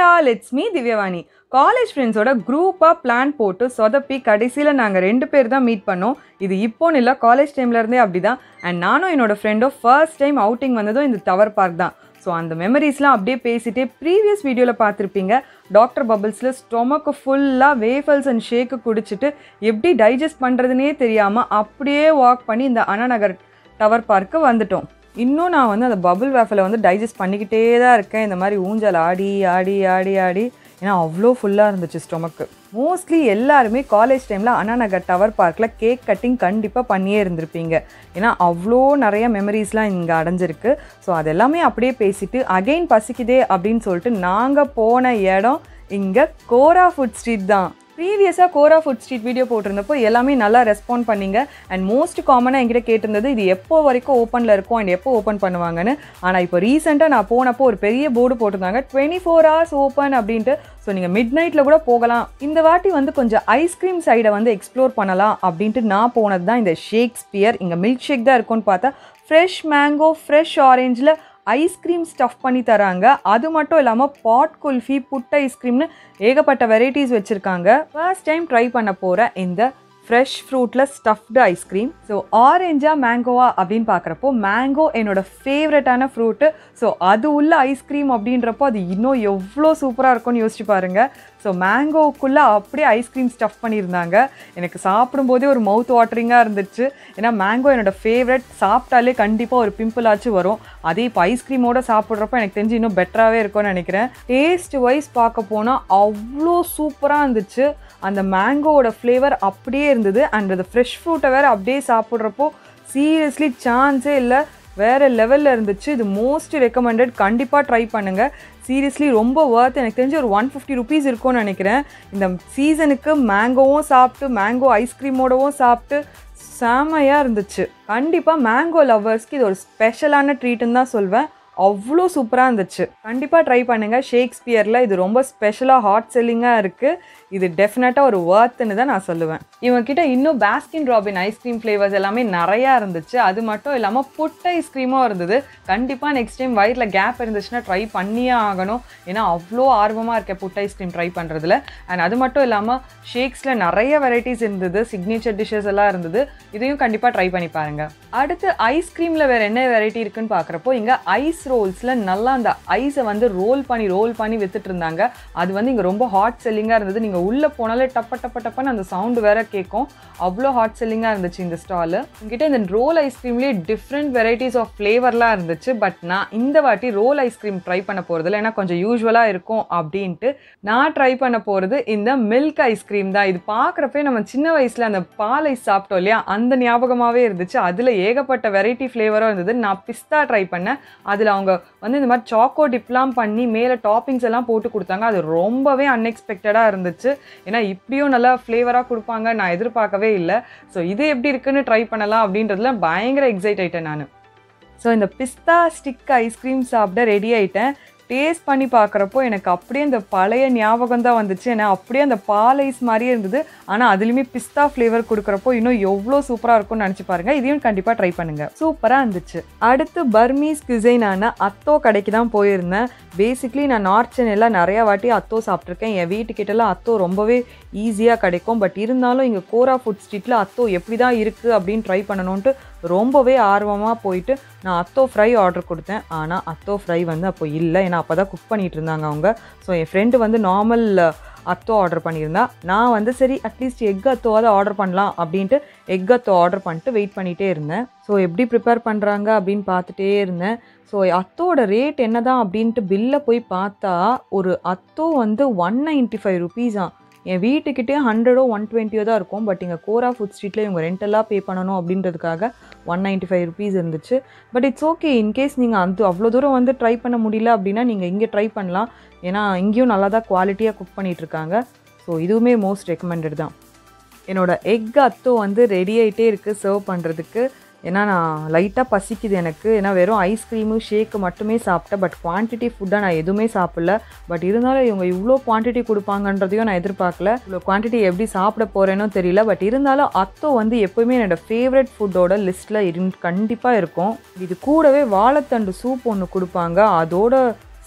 all it's me Divyavani college ஃப்ரெண்ட்ஸோட குரூப்பாக plan போட்டு சொதப்பி கடைசியில் நாங்கள் ரெண்டு பேர் தான் மீட் பண்ணோம் இது இப்போன்னு இல்லை காலேஜ் டைம்லேருந்தே அப்படி தான் அண்ட் நானும் என்னோட ஃப்ரெண்டும் ஃபர்ஸ்ட் டைம் அவுட்டிங் வந்ததும் இந்த டவர் பார்க் தான் ஸோ அந்த மெமரிஸ்லாம் அப்படியே பேசிட்டே ப்ரீவியஸ் வீடியோவில் பார்த்துருப்பீங்க டாக்டர் பபிள்ஸில் ஸ்டொமக்கு ஃபுல்லாக வேஃபல்ஸ் அண்ட் ஷேக்கு குடிச்சிட்டு எப்படி டைஜஸ்ட் பண்ணுறதுனே தெரியாமல் அப்படியே வாக் பண்ணி இந்த அண்ணாநகர் டவர் பார்க்கு வந்துட்டோம் இன்னும் நான் வந்து அந்த பபுள் வேஃபலை வந்து டைஜஸ்ட் பண்ணிக்கிட்டே தான் இருக்கேன் இந்த மாதிரி ஊஞ்சல் ஆடி ஆடி ஆடி ஆடி ஏன்னா அவ்வளோ ஃபுல்லாக இருந்துச்சு ஸ்டொமக்கு மோஸ்ட்லி எல்லாருமே காலேஜ் டைமில் Annanagar tower park cake cutting கண்டிப்பாக பண்ணியே இருந்திருப்பீங்க ஏன்னா அவ்வளோ நிறைய மெமரிஸ்லாம் இங்கே அடைஞ்சிருக்கு ஸோ அதெல்லாமே அப்படியே பேசிட்டு அகைன் பசிக்குதே அப்படின்னு சொல்லிட்டு நாங்கள் போன இடம் இங்கே கோரா ஃபுட் ஸ்ட்ரீட் தான் ப்ரீவியஸாக கோரா ஃபுட் ஸ்ட்ரீட் வீடியோ போட்டிருந்தப்போ எல்லாமே நல்லா ரெஸ்பாண்ட் பண்ணீங்க அண்ட் மோஸ்ட் காமனாக என்கிட்ட கேட்டிருந்தது இது எப்போ வரைக்கும் ஓப்பனில் இருக்கும் அண்ட் எப்போ ஓப்பன் பண்ணுவாங்கன்னு ஆனால் இப்போ ரீசெண்டாக நான் போனப்போ ஒரு பெரிய போர்டு போட்டிருந்தாங்க டுவெண்ட்டி ஃபோர் ஹவர்ஸ் ஓப்பன் அப்படின்ட்டு ஸோ நீங்கள் மிட் நைட்டில் கூட போகலாம் இந்த வாட்டி வந்து கொஞ்சம் ஐஸ்கிரீம் சைடை வந்து எக்ஸ்ப்ளோர் பண்ணலாம் அப்படின்ட்டு நான் போனது தான் இந்த ஷேக்ஸ்பியர் இங்கே மில்க் ஷேக் தான் இருக்கும்னு பார்த்தா ஃப்ரெஷ் மேங்கோ ஃப்ரெஷ் ஆரேஞ்சில் ஐஸ்கிரீம் ஸ்டஃப் பண்ணி தராங்க அது மட்டும் இல்லாமல் பாட் குல்ஃபி புட் ஐஸ்கிரீம்னு ஏகப்பட்ட வெரைட்டிஸ் வச்சுருக்காங்க ஃபர்ஸ்ட் டைம் ட்ரை பண்ண போகிற இந்த ஃப்ரெஷ் ஃப்ரூட்டில் ஸ்டஃப்டு ஐஸ்கிரீம் ஸோ ஆரேஞ்சா மேங்கோவா அப்படின்னு பார்க்குறப்போ மேங்கோ என்னோட ஃபேவரட்டான ஃப்ரூட்டு ஸோ அது உள்ள ஐஸ்கிரீம் அப்படின்றப்போ அது இன்னும் எவ்வளோ சூப்பராக இருக்கும்னு யோசிச்சு பாருங்கள் ஸோ மேங்கோவுக்குள்ளே அப்படியே ஐஸ்கிரீம் ஸ்டஃப் பண்ணியிருந்தாங்க எனக்கு சாப்பிடும்போதே ஒரு மவுத் வாட்டரிங்காக இருந்துச்சு ஏன்னா மேங்கோ என்னோட ஃபேவரட் சாப்பிட்டாலே கண்டிப்பாக ஒரு பிம்பிள் ஆச்சு வரும் அதே இப்போ ஐஸ்கிரீமோட சாப்பிட்றப்ப எனக்கு தெரிஞ்சு இன்னும் பெட்டராகவே இருக்கும்னு நினைக்கிறேன் டேஸ்ட் வைஸ் பார்க்க போனால் அவ்வளோ சூப்பராக இருந்துச்சு அந்த மேங்கோவோட ஃப்ளேவர் அப்படியே இருந்தது அண்ட் அந்த ஃப்ரெஷ் ஃப்ரூட்டை வேறு அப்படியே சாப்பிட்றப்போ சீரியஸ்லி சான்ஸே இல்லை வேறு லெவலில் இருந்துச்சு இது மோஸ்ட் ரெக்கமெண்டட் கண்டிப்பாக ட்ரை பண்ணுங்கள் சீரியஸ்லி ரொம்ப ஒர்த் எனக்கு தெரிஞ்சு ஒரு ஒன் ஃபிஃப்டி ருபீஸ் இருக்கும்னு நினைக்கிறேன் இந்த சீசனுக்கு மேங்கோவும் சாப்பிட்டு மேங்கோ ஐஸ்கிரீமோடவும் சாப்பிட்டு செமையாக இருந்துச்சு கண்டிப்பாக மேங்கோ லவ்வர்ஸ்க்கு இது ஒரு ஸ்பெஷலான ட்ரீட்டுன்னு தான் சொல்வேன் அவ்வளோ சூப்பராக இருந்துச்சு கண்டிப்பாக ட்ரை பண்ணுங்கள் ஷேக்ஸ்பியரில் இது ரொம்ப ஸ்பெஷலாக ஹாட் செல்லிங்காக இருக்குது இது டெஃபினட்டாக ஒரு ஒர்த்துன்னு தான் நான் சொல்லுவேன் இவங்ககிட்ட இன்னும் பாஸ்கின் ராபின் ஐஸ்கிரீம் ஃப்ளேவர்ஸ் எல்லாமே நிறையா இருந்துச்சு அது மட்டும் இல்லாமல் புட் ஐஸ்கிரீமும் இருந்தது கண்டிப்பாக நெக்ஸ்ட் டைம் வயிறில் கேப் இருந்துச்சுன்னா ட்ரை பண்ணியே ஆகணும் ஏன்னா அவ்வளோ ஆர்வமாக இருக்கேன் புட் ஐஸ்கிரீம் ட்ரை பண்ணுறதுல அண்ட் அது மட்டும் இல்லாமல் ஷேக்ஸில் நிறைய வெரைட்டிஸ் இருந்தது சிக்னேச்சர் டிஷ்ஷஸ் எல்லாம் இருந்தது இதையும் கண்டிப்பாக ட்ரை பண்ணி பாருங்கள் அடுத்து ஐஸ்கிரீமில் வேறு என்ன வெரைட்டி இருக்குன்னு பார்க்குறப்போ இங்கே ஐஸ் ரோல்ஸில் நல்லா அந்த ஐஸை வந்து ரோல் பண்ணி ரோல் பண்ணி வித்துட்டு இருந்தாங்க அது வந்து இங்கே ரொம்ப ஹாட் செல்லிங்காக இருந்தது நீங்கள் உள்ளே போனாலே டப்ப டப்ப டப்பன்னு அந்த சவுண்டு வேற கேட்கும் அவ்வளோ ஹாட் செல்லிங்காக இருந்துச்சு இந்த ஸ்டாலு உங்ககிட்ட இந்த ரோல் ஐஸ்கிரீம்லேயே டிஃப்ரெண்ட் வெரைட்டிஸ் ஆஃப் ஃப்ளேவர்லாம் இருந்துச்சு பட் நான் இந்த வாட்டி ரோல் ஐஸ்கிரீம் ட்ரை பண்ண போகிறதுல ஏன்னா கொஞ்சம் யூஸ்வலாக இருக்கும் அப்படின்ட்டு நான் ட்ரை பண்ண போகிறது இந்த மில்க் ஐஸ்கிரீம் தான் இது பார்க்குறப்பே நம்ம சின்ன வயசில் அந்த பால் ஐஸ் சாப்பிட்டோம் இல்லையா அந்த ஞாபகமாகவே இருந்துச்சு அதில் ஏகப்பட்ட வெரைட்டி ஃப்ளேவரும் இருந்தது நான் பிஸ்தா ட்ரை பண்ணேன் அதில் அவங்க வந்து இந்த மாதிரி சாக்கோ டிப்லாம் பண்ணி மேலே டாப்பிங்ஸ் எல்லாம் போட்டு கொடுத்தாங்க அது ரொம்பவே அன்எக்ஸ்பெக்டடாக இருந்துச்சு ஏன்னா இப்படியும் நல்லா ஃப்ளேவராக கொடுப்பாங்க நான் எதிர்பார்க்கவே இல்லை ஸோ இது எப்படி இருக்குன்னு ட்ரை பண்ணலாம் அப்படின்றதுல பயங்கர எக்ஸைட் ஆயிட்டேன் நான் ஸோ இந்த பிஸ்தா ஸ்டிக் ஐஸ்கிரீம் சாப்பிட ரெடி ஆயிட்டேன் டேஸ்ட் பண்ணி பார்க்குறப்போ எனக்கு அப்படியே இந்த பழைய ஞாபகம் தான் வந்துச்சு ஏன்னா அப்படியே அந்த பால் ஐஸ் மாதிரியே இருந்தது ஆனால் அதுலேயுமே பிஸ்தா ஃப்ளேவர் கொடுக்குறப்போ இன்னும் எவ்வளோ சூப்பராக இருக்கும்னு நினச்சி பாருங்கள் இதையும் கண்டிப்பாக ட்ரை பண்ணுங்கள் சூப்பராக இருந்துச்சு அடுத்து பர்மீஸ் குசைனான அத்தோ கடைக்கு தான் போயிருந்தேன் பேசிக்லி நான் நார்த் சென்னையில் நிறையா வாட்டி அத்தோ சாப்பிட்ருக்கேன் என் வீட்டுக்கிட்டலாம் அத்தோ ரொம்பவே ஈஸியாக கிடைக்கும் பட் இருந்தாலும் இங்கே கோரா ஃபுட் ஸ்ட்ரீட்டில் அத்தோ எப்படி தான் இருக்குது அப்படின்னு ட்ரை பண்ணணுன்ட்டு ரொம்பவே ஆர்வமாக போயிட்டு நான் அத்தோ ஃப்ரை ஆர்டர் கொடுத்தேன் ஆனால் அத்தோ ஃப்ரை வந்து அப்போ இல்லை ஏன்னா அப்போ தான் குக் பண்ணிகிட்டு இருந்தாங்க அவங்க ஸோ என் ஃப்ரெண்டு வந்து நார்மல் அத்தோ ஆர்டர் பண்ணியிருந்தா நான் வந்து சரி அட்லீஸ்ட் எக் அத்தோவாவது ஆர்டர் பண்ணலாம் அப்படின்ட்டு எக் அத்தோ ஆர்டர் பண்ணிட்டு வெயிட் பண்ணிகிட்டே இருந்தேன் ஸோ எப்படி ப்ரிப்பேர் பண்ணுறாங்க அப்படின்னு பார்த்துட்டே இருந்தேன் ஸோ அத்தோட ரேட் என்ன தான் அப்படின்ட்டு பில்லை போய் பார்த்தா ஒரு அத்தோ வந்து ஒன் நைன்ட்டி ஃபைவ் ருபீஸாம் என் வீட்டுக்கிட்டே ஹண்ட்ரடோ ஒன் டுவெண்ட்டியோ தான் இருக்கும் பட் இங்கே கோரா ஃபுட் ஸ்ட்ரீட்டில் இவங்க ரெண்டெல்லாம் பே பண்ணணும் அப்படின்றதுக்காக ஒன் நைன்ட்டி ஃபைவ் ருபீஸ் இருந்துச்சு பட் இட்ஸ் ஓகே இன்கேஸ் நீங்கள் அந்த அவ்வளோ தூரம் வந்து ட்ரை பண்ண முடியல அப்படின்னா நீங்கள் இங்கே ட்ரை பண்ணலாம் ஏன்னா இங்கேயும் நல்லா தான் குவாலிட்டியாக குக் பண்ணிகிட்ருக்காங்க ஸோ இதுவுமே மோஸ்ட் ரெக்கமெண்டட் தான் என்னோடய எக் அத்தோ வந்து ரெடி ஆகிட்டே இருக்குது சர்வ் பண்ணுறதுக்கு ஏன்னா நான் லைட்டாக பசிக்குது எனக்கு ஏன்னா வெறும் ஐஸ்கிரீமு ஷேக்கு மட்டுமே சாப்பிட்டேன் பட் குவான்டிட்டி ஃபுட்டாக நான் எதுவுமே சாப்பிடல பட் இருந்தாலும் இவங்க இவ்வளோ குவான்டிட்டி கொடுப்பாங்கன்றதையும் நான் எதிர்பார்க்கல இவ்வளோ குவான்டிட்டி எப்படி சாப்பிட போகிறேனோ தெரியல பட் இருந்தாலும் அத்தோ வந்து எப்போவுமே என்னோடய ஃபேவரட் ஃபுட்டோட லிஸ்ட்டில் இருந்து கண்டிப்பாக இருக்கும் இது கூடவே வாழைத்தண்டு சூப் ஒன்று கொடுப்பாங்க அதோட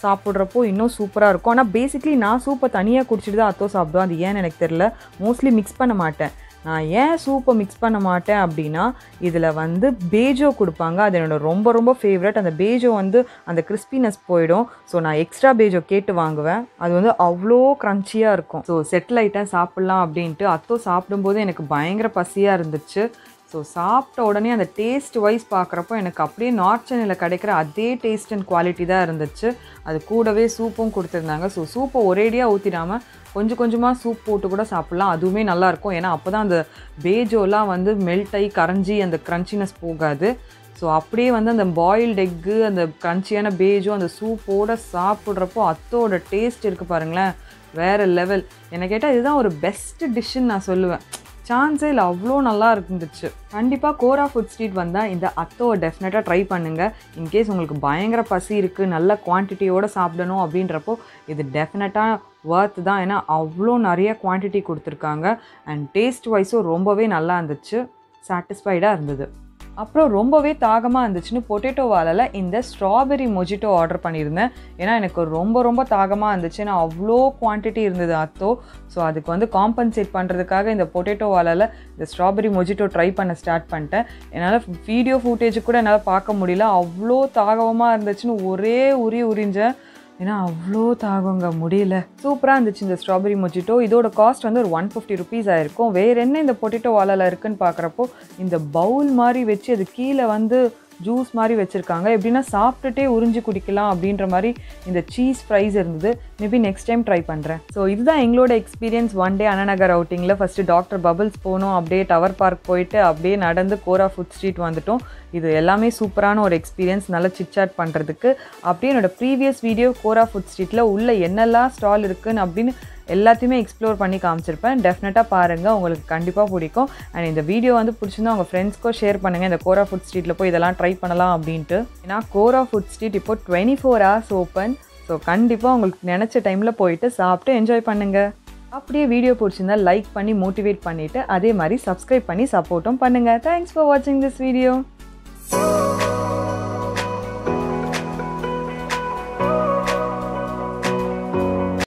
சாப்பிட்றப்போ இன்னும் சூப்பராக இருக்கும் ஆனால் பேசிக்லி நான் சூப்பை தனியாக குடிச்சிட்டு தான் அத்தோ சாப்பிடுவேன் அது ஏன்னு எனக்கு தெரில மோஸ்ட்லி மிக்ஸ் பண்ண மாட்டேன் நான் ஏன் சூப்பை மிக்ஸ் பண்ண மாட்டேன் அப்படின்னா இதில் வந்து பேஜோ கொடுப்பாங்க அது என்னோட ரொம்ப ரொம்ப ஃபேவரட் அந்த பேஜோ வந்து அந்த கிறிஸ்பினஸ் போயிடும் ஸோ நான் எக்ஸ்ட்ரா பேஜோ கேட்டு வாங்குவேன் அது வந்து அவ்வளோ க்ரன்ச்சியாக இருக்கும் ஸோ செட்டில் ஆகிட்டேன் சாப்பிட்லாம் அப்படின்ட்டு அத்தோ சாப்பிடும்போது எனக்கு பயங்கர பசியாக இருந்துச்சு ஸோ சாப்பிட்ட உடனே அந்த டேஸ்ட் வைஸ் பார்க்குறப்போ எனக்கு அப்படியே நார்த் சென்னையில் கிடைக்கிற அதே டேஸ்ட் அண்ட் குவாலிட்டி தான் இருந்துச்சு அது கூடவே சூப்பும் கொடுத்துருந்தாங்க ஸோ சூப்பை ஒரேடியாக ஊற்றிடாமல் கொஞ்சம் கொஞ்சமாக சூப் போட்டு கூட சாப்பிட்லாம் அதுவுமே நல்லாயிருக்கும் ஏன்னா அப்போ தான் அந்த பேஜோலாம் வந்து மெல்ட் ஆகி கரைஞ்சி அந்த க்ரன்ச்சினஸ் போகாது ஸோ அப்படியே வந்து அந்த பாயில்டு எக்கு அந்த க்ரன்ச்சியான பேஜோ அந்த சூப்போடு சாப்பிட்றப்போ அத்தோட டேஸ்ட் இருக்குது பாருங்களேன் வேறு லெவல் என்னை கேட்டால் இதுதான் ஒரு பெஸ்ட் டிஷ்ஷுன்னு நான் சொல்லுவேன் சான்ஸே இல்லை அவ்வளோ நல்லா இருந்துச்சு கண்டிப்பாக கோரா ஃபுட் ஸ்ட்ரீட் வந்தால் இந்த அத்தோவை டெஃபினட்டாக ட்ரை பண்ணுங்கள் இன்கேஸ் உங்களுக்கு பயங்கர பசி இருக்குது நல்ல குவான்டிட்டியோடு சாப்பிடணும் அப்படின்றப்போ இது டெஃபினட்டாக ஒர்த் தான் ஏன்னா அவ்வளோ நிறைய குவான்டிட்டி கொடுத்துருக்காங்க அண்ட் டேஸ்ட் வைஸும் ரொம்பவே நல்லா இருந்துச்சு சாட்டிஸ்ஃபைடாக இருந்தது அப்புறம் ரொம்பவே தாகமாக இருந்துச்சுன்னு பொட்டேட்டோ வாலில் இந்த ஸ்ட்ராபெரி மொஜிட்டோ ஆர்டர் பண்ணியிருந்தேன் ஏன்னா எனக்கு ரொம்ப ரொம்ப தாகமாக இருந்துச்சு ஏன்னா அவ்வளோ குவான்டிட்டி இருந்தது அத்தோ ஸோ அதுக்கு வந்து காம்பன்சேட் பண்ணுறதுக்காக இந்த பொட்டேட்டோ வாலில் இந்த ஸ்ட்ராபெரி மொஜிட்டோ ட்ரை பண்ண ஸ்டார்ட் பண்ணிட்டேன் என்னால் வீடியோ ஃபுட்டேஜ் கூட என்னால் பார்க்க முடியல அவ்வளோ தாகமாக இருந்துச்சுன்னு ஒரே உரி உறிஞ்சேன் ஏன்னா அவ்வளோ தாகங்க முடியல சூப்பராக இருந்துச்சு இந்த ஸ்ட்ராபெரி மொஜிட்டோ இதோட காஸ்ட் வந்து ஒரு ஒன் ஃபிஃப்டி ருபீஸ் ஆயிருக்கும் வேறு என்ன இந்த பொட்டேட்டோ வாலால் இருக்குன்னு பார்க்குறப்போ இந்த பவுல் மாதிரி வச்சு அது கீழே வந்து ஜூஸ் மாதிரி வச்சுருக்காங்க எப்படின்னா சாப்பிட்டுட்டே உறிஞ்சி குடிக்கலாம் அப்படின்ற மாதிரி இந்த சீஸ் ஃப்ரைஸ் இருந்தது மேபி நெக்ஸ்ட் டைம் ட்ரை பண்ணுறேன் ஸோ இதுதான் எங்களோட எக்ஸ்பீரியன்ஸ் ஒன் டே அண்ணநகர் அவுட்டிங்கில் ஃபஸ்ட்டு டாக்டர் பபிள்ஸ் போனோம் அப்படியே டவர் பார்க் போயிட்டு அப்படியே நடந்து கோரா ஃபுட் ஸ்ட்ரீட் வந்துட்டோம் இது எல்லாமே சூப்பரான ஒரு எக்ஸ்பீரியன்ஸ் நல்லா சிட்சாட் பண்ணுறதுக்கு அப்படியே என்னோட ப்ரீவியஸ் வீடியோ கோரா ஃபுட் ஸ்ட்ரீட்டில் உள்ள என்னெல்லாம் ஸ்டால் இருக்குன்னு அப்படின்னு எல்லாத்தையுமே எக்ஸ்ப்ளோர் பண்ணி காமிச்சிருப்பேன் டெஃபினட்டாக பாருங்கள் உங்களுக்கு கண்டிப்பாக பிடிக்கும் அண்ட் இந்த வீடியோ வந்து பிடிச்சிருந்தா உங்கள் ஃப்ரெண்ட்ஸ்க்கும் ஷேர் பண்ணுங்கள் இந்த கோரா ஃபுட் ஸ்ட்ரீட்டில் போய் இதெல்லாம் ட்ரை பண்ணலாம் அப்படின்ட்டு ஏன்னா கோரா ஃபுட் ஸ்ட்ரீட் இப்போ twenty four hours open so கண்டிப்பாக உங்களுக்கு நினச்ச டைமில் போயிட்டு சாப்பிட்டு என்ஜாய் பண்ணுங்கள் அப்படியே வீடியோ பிடிச்சிருந்தா லைக் பண்ணி மோட்டிவேட் பண்ணிவிட்டு அதே மாதிரி சப்ஸ்கிரைப் பண்ணி சப்போர்ட்டும் பண்ணுங்கள் தேங்க்ஸ் ஃபார் வாட்சிங் திஸ் வீடியோ